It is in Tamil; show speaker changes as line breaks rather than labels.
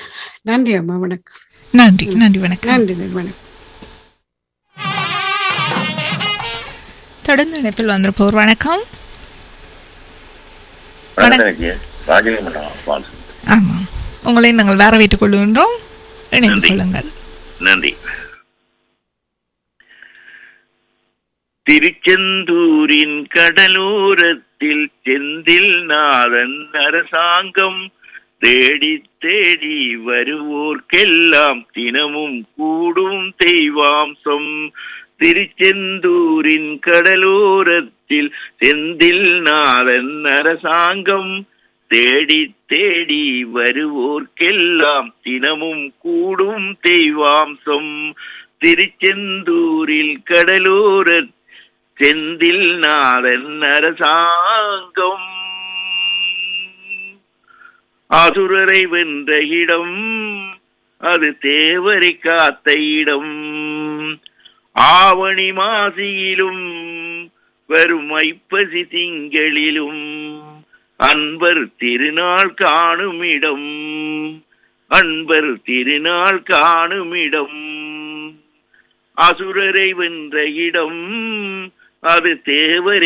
நன்றி அம்மா வணக்கம்
நன்றி நன்றி வணக்கம்
நன்றி நன்றி வணக்கம்
தொடர்ந்து இணைப்பில் வந்திருப்பவர் வணக்கம்
வணக்கம் எனக்கு ராஜகமண்டலம் பால்
ஆமாம் உங்களை நாங்கள் வேற வைத்துக் கொள்கின்றோம் இணைந்து
நன்றி.
கொள்ளுங்கள்
நன்றி திருச்செந்தூரின் கடலோரத்தில் செந்தில் நாதன் அரசாங்கம் தேடி தேடி வருவோர்க்கெல்லாம் தினமும் கூடும் தெய்வாம்சம் திருச்செந்தூரின் கடலோரத்தில் செந்தில் நாதன் அரசாங்கம் தேடி தேடி வருவோர்க்கெல்லாம் தினமும் கூடும் தெய்வாம்சம் திருச்செந்தூரில் கடலோர செந்தில் நாதன் அரசாங்கம் அசுரரை வென்ற இடம் அது தேவரை காத்த இடம் ஆவணி மாசியிலும் வரும் ஐப்பசி திங்களிலும் அன்பர் திருநாள் காணும் இடம் அன்பர் திருநாள் காணும் இடம் அசுரரை வென்ற இடம் அது தேவரை